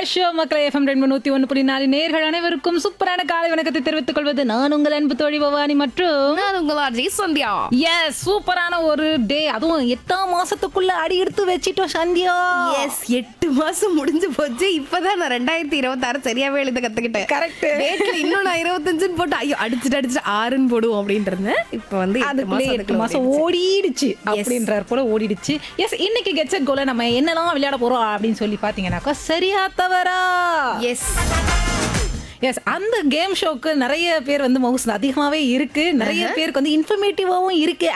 Show மக்களை FM ரெண்டு நூத்தி ஒன்று புள்ளி நாலு நேர்கள் அனைவருக்கும் சூப்பரான காலை வணக்கத்தை தெரிவித்துக் கொள்வது நான் உங்கள் அன்பு தோழி பவானி மற்றும் நான் உங்கள் ஆர்ஜி சந்தியா எஸ் சூப்பரான ஒரு டே அதுவும் எட்டாம் மாசத்துக்குள்ள அடி எடுத்து வச்சிட்டோம் சந்தியா எஸ் எட்டு மாசம் முடிஞ்சு போச்சு இப்பதான் நான் ரெண்டாயிரத்தி இருபத்தாறு சரியாவே எழுத கத்துக்கிட்டேன் Correct. டேட்ல இன்னும் நான் இருபத்தஞ்சுன்னு போட்டு ஐயோ அடிச்சுட்டு அடிச்சுட்டு ஆறுன்னு போடுவோம் அப்படின்ட்டு இருந்தேன் இப்போ வந்து எட்டு அதுக்குள்ளே மாசம் எட்டு அதுக்குள்ள மாசம் ஓடிடுச்சு அப்படின்றார் போல ஓடிடுச்சு எஸ் இன்னைக்கு கெட்செட் கோல நம்ம என்னெல்லாம் விளையாட போறோம் அப்படின்னு சொல்லி பாத்தீங்கன்னாக்கா சரியா தவறா எஸ் எஸ் அந்த கேம் ஷோக்கு நிறைய பேர் வந்து மவுஸ் அதிகமாவே இருக்கு நிறைய பேருக்கு வந்து இன்ஃபர்மேட்டிவாவும் இருக்கு